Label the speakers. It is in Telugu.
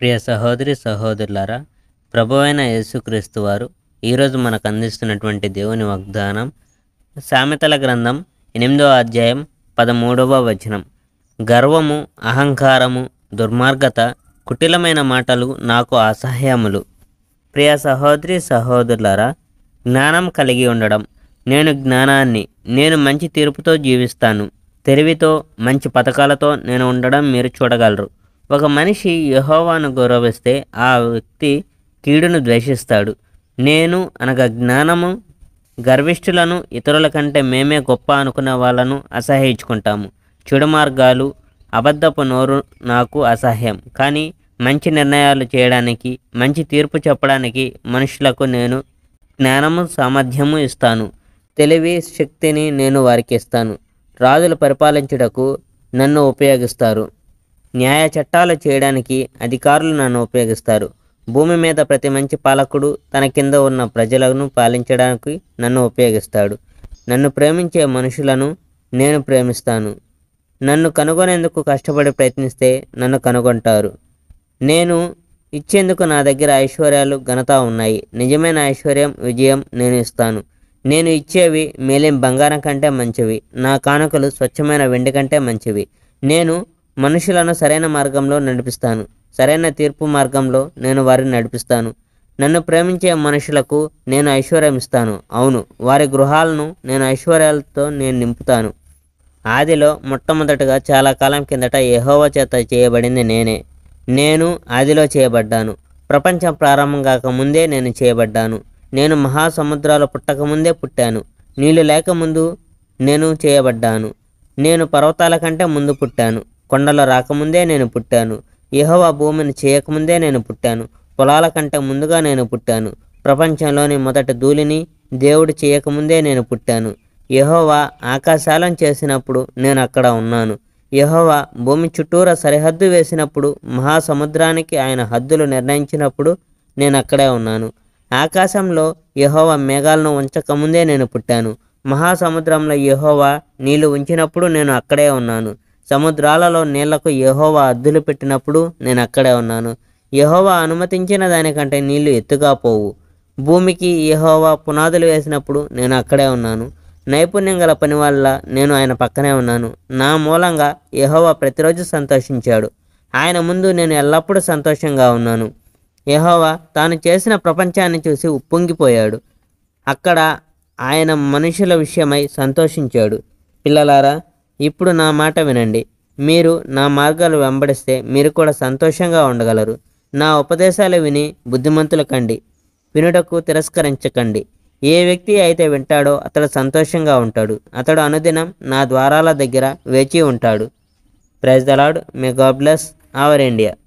Speaker 1: ప్రియ సహోదరి సహోదరులారా ప్రభువైన యేసుక్రీస్తు వారు ఈరోజు మనకు అందిస్తున్నటువంటి దేవుని వాగ్దానం సామెతల గ్రంథం ఎనిమిదవ అధ్యాయం పదమూడవ వచనం గర్వము అహంకారము దుర్మార్గత కుటిలమైన మాటలు నాకు అసహ్యములు ప్రియ సహోదరి సహోదరులారా జ్ఞానం కలిగి ఉండడం నేను జ్ఞానాన్ని నేను మంచి తీర్పుతో జీవిస్తాను తెలివితో మంచి పథకాలతో నేను ఉండడం మీరు చూడగలరు ఒక మనిషి యహోవాను గౌరవిస్తే ఆ వ్యక్తి కీడును ద్వేషిస్తాడు నేను అనగా జ్ఞానము గర్విష్ఠులను ఇతరుల కంటే మేమే గొప్ప అనుకునే వాళ్ళను అసహ్యించుకుంటాము చెడు మార్గాలు అబద్ధపు నోరు నాకు అసహ్యం కానీ మంచి నిర్ణయాలు చేయడానికి మంచి తీర్పు చెప్పడానికి మనుషులకు నేను జ్ఞానము సామర్థ్యము ఇస్తాను తెలివి శక్తిని నేను వారికి ఇస్తాను రాజులు పరిపాలించుటకు నన్ను ఉపయోగిస్తారు న్యాయ చట్టాలు చేయడానికి అధికారులు నన్ను ఉపయోగిస్తారు భూమి మీద ప్రతి మంచి పాలకుడు తన కింద ఉన్న ప్రజలను పాలించడానికి నన్ను ఉపయోగిస్తాడు నన్ను ప్రేమించే మనుషులను నేను ప్రేమిస్తాను నన్ను కనుగొనేందుకు కష్టపడి ప్రయత్నిస్తే నన్ను కనుగొంటారు నేను ఇచ్చేందుకు నా దగ్గర ఐశ్వర్యాలు ఘనత ఉన్నాయి నిజమైన ఐశ్వర్యం విజయం నేను ఇస్తాను నేను ఇచ్చేవి మేలేం బంగారం కంటే మంచివి నా కానుకలు స్వచ్ఛమైన వెండి కంటే మంచివి నేను మనుషులను సరైన మార్గంలో నడిపిస్తాను సరైన తీర్పు మార్గంలో నేను వారిని నడిపిస్తాను నన్ను ప్రేమించే మనుషులకు నేను ఐశ్వర్యం ఇస్తాను అవును వారి గృహాలను నేను ఐశ్వర్యాలతో నేను నింపుతాను ఆదిలో మొట్టమొదటగా చాలా కాలం కిందట యెహోవా చేత చేయబడింది నేనే నేను ఆదిలో చేయబడ్డాను ప్రపంచం ప్రారంభం కాకముందే నేను చేయబడ్డాను నేను మహాసముద్రాలు పుట్టకముందే పుట్టాను నీళ్లు లేకముందు నేను చేయబడ్డాను నేను పర్వతాల కంటే ముందు పుట్టాను కొండలు రాకముందే నేను పుట్టాను యెహోవా భూమిని చేయకముందే నేను పుట్టాను పొలాల కంటే ముందుగా నేను పుట్టాను ప్రపంచంలోని మొదటి ధూళిని దేవుడు చేయకముందే నేను పుట్టాను యెహోవా ఆకాశాలను చేసినప్పుడు నేను అక్కడ ఉన్నాను యెహోవా భూమి చుట్టూరా సరిహద్దు వేసినప్పుడు మహాసముద్రానికి ఆయన హద్దులు నిర్ణయించినప్పుడు నేను అక్కడే ఉన్నాను ఆకాశంలో యెహోవా మేఘాలను ఉంచకముందే నేను పుట్టాను మహాసముద్రంలో యెహోవా నీళ్లు ఉంచినప్పుడు నేను అక్కడే ఉన్నాను సముద్రాలలో నీళ్లకు యెహోవా అద్దులు పెట్టినప్పుడు నేను అక్కడే ఉన్నాను యెహోవా అనుమతించిన దానికంటే నీళ్లు ఎత్తుగా పోవు భూమికి యెహోవా పునాదులు వేసినప్పుడు నేను అక్కడే ఉన్నాను నైపుణ్యం గల పని వల్ల నేను ఆయన పక్కనే ఉన్నాను నా మూలంగా యెహోవా ప్రతిరోజు సంతోషించాడు ఆయన ముందు నేను ఎల్లప్పుడూ సంతోషంగా ఉన్నాను యెహోవా తాను చేసిన ప్రపంచాన్ని చూసి ఉప్పొంగిపోయాడు అక్కడ ఆయన మనుషుల విషయమై సంతోషించాడు పిల్లలారా ఇప్పుడు నా మాట వినండి మీరు నా మార్గాలు వెంబడిస్తే మీరు కూడా సంతోషంగా ఉండగలరు నా ఉపదేశాలు విని బుద్ధిమంతులు కండి వినుటకు తిరస్కరించకండి ఏ వ్యక్తి అయితే వింటాడో అతడు సంతోషంగా ఉంటాడు అతడు అనుదినం నా ద్వారాల దగ్గర వేచి ఉంటాడు praise the Lord may God bless our India